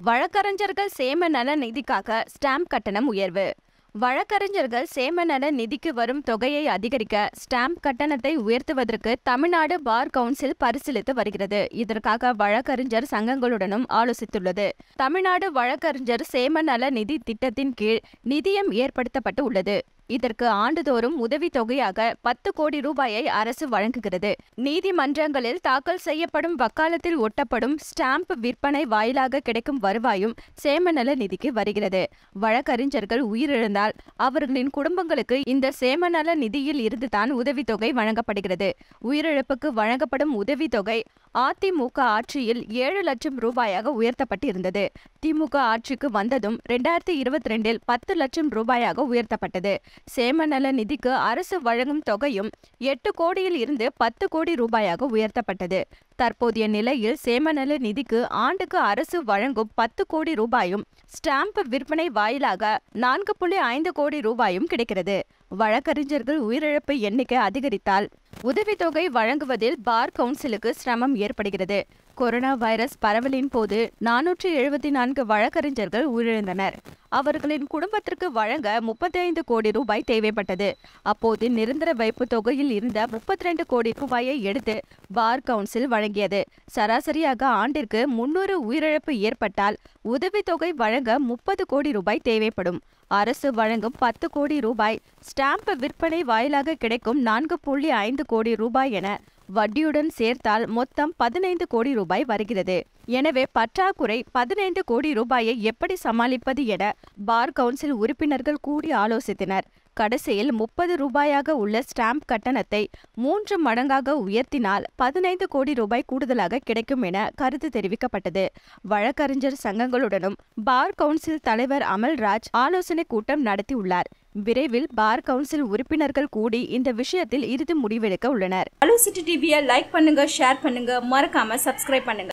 வழக்கறிஞர்கள் சேம நல நிதிக்காக ஸ்டாம்ப் கட்டணம் உயர்வு வழக்கறிஞர்கள் சேம நல நிதிக்கு வரும் தொகையை அதிகரிக்க ஸ்டாம்ப் கட்டணத்தை உயர்த்துவதற்கு தமிழ்நாடு பார் கவுன்சில் பரிசீலித்து வருகிறது இதற்காக வழக்கறிஞர் சங்கங்களுடனும் ஆலோசித்துள்ளது தமிழ்நாடு வழக்கறிஞர் சேம நல நிதி திட்டத்தின் கீழ் நிதியம் ஏற்படுத்தப்பட்டு உள்ளது இதற்கு ஆண்டுதோறும் உதவித் தொகையாக பத்து கோடி ரூபாயை அரசு வழங்குகிறது நீதிமன்றங்களில் தாக்கல் செய்யப்படும் வக்காலத்தில் ஒட்டப்படும் ஸ்டாம்ப் விற்பனை வாயிலாக கிடைக்கும் வருவாயும் சேமநல நிதிக்கு வருகிறது வழக்கறிஞர்கள் உயிரிழந்தால் அவர்களின் குடும்பங்களுக்கு இந்த சேமநல நிதியில் இருந்துதான் உதவித்தொகை வழங்கப்படுகிறது உயிரிழப்புக்கு வழங்கப்படும் உதவித்தொகை அதிமுக ஆட்சியில் ஏழு லட்சம் ரூபாயாக உயர்த்தப்பட்டு இருந்தது திமுக ஆட்சிக்கு வந்ததும் ரெண்டாயிரத்தி இருபத்தி ரெண்டில் பத்து லட்சம் ரூபாயாக உயர்த்தப்பட்டது சேமநல நிதிக்கு அரசு வழங்கும் தொகையும் எட்டு கோடியில் இருந்து பத்து கோடி ரூபாயாக உயர்த்தப்பட்டது தற்போதைய நிலையில் சேமநல நிதிக்கு ஆண்டுக்கு அரசு வழங்கும் பத்து கோடி ரூபாயும் ஸ்டாம்ப் விற்பனை வாயிலாக நான்கு புள்ளி ஐந்து கோடி ரூபாயும் கிடைக்கிறது வழக்கறிஞர்கள் உயிரிழப்பு எண்ணிக்கை அதிகரித்தால் உதவித்தொகை வழங்குவதில் பார் கவுன்சிலுக்கு சிரமம் ஏற்படுகிறது கொரோனா வைரஸ் பரவலின் போது நானூற்றி எழுபத்தி நான்கு வழக்கறிஞர்கள் உயிரிழந்தனர் அவர்களின் குடும்பத்திற்கு வழங்க முப்பத்தி ஐந்து கோடி ரூபாய் தேவைப்பட்டது அப்போது நிரந்தர வைப்பு தொகையில் இருந்த முப்பத்தி ரெண்டு கோடி ரூபாயை எடுத்து பார் கவுன்சில் வழங்கியது சராசரியாக ஆண்டிற்கு முன்னூறு உயிரிழப்பு ஏற்பட்டால் உதவித்தொகை வழங்க முப்பது கோடி ரூபாய் தேவைப்படும் அரசு வழங்கும் பத்து கோடி ரூபாய் ஸ்டாம்ப் விற்பனை வாயிலாக கிடைக்கும் நான்கு புள்ளி ஐந்து கோடி ரூபாய் என வட்டியுடன் சேர்த்தால் மொத்தம் பதினைந்து கோடி ரூபாய் வருகிறது எனவே பற்றாக்குறை பதினைந்து கோடி ரூபாயை எப்படி சமாளிப்பது என பார் கவுன்சில் உறுப்பினர்கள் கூடி ஆலோசித்தனர் கடைசியில் முப்பது ரூபாயாக உள்ள ஸ்டாம்ப் கட்டணத்தை மூன்று மடங்காக உயர்த்தினால் பதினைந்து கோடி ரூபாய் கூடுதலாக கிடைக்கும் என கருத்து தெரிவிக்கப்பட்டது வழக்கறிஞர் சங்கங்களுடனும் பார் கவுன்சில் தலைவர் அமல்ராஜ் ஆலோசனை கூட்டம் நடத்தியுள்ளார் விரைவில் பார் கவுன்சில் உறுப்பினர்கள் கூடி இந்த விஷயத்தில் இறுதி முடிவெடுக்க உள்ளனர் அலோ சிட்டி டிவியை லைக் பண்ணுங்க ஷேர் பண்ணுங்க மறக்காம சப்ஸ்கிரைப் பண்ணுங்க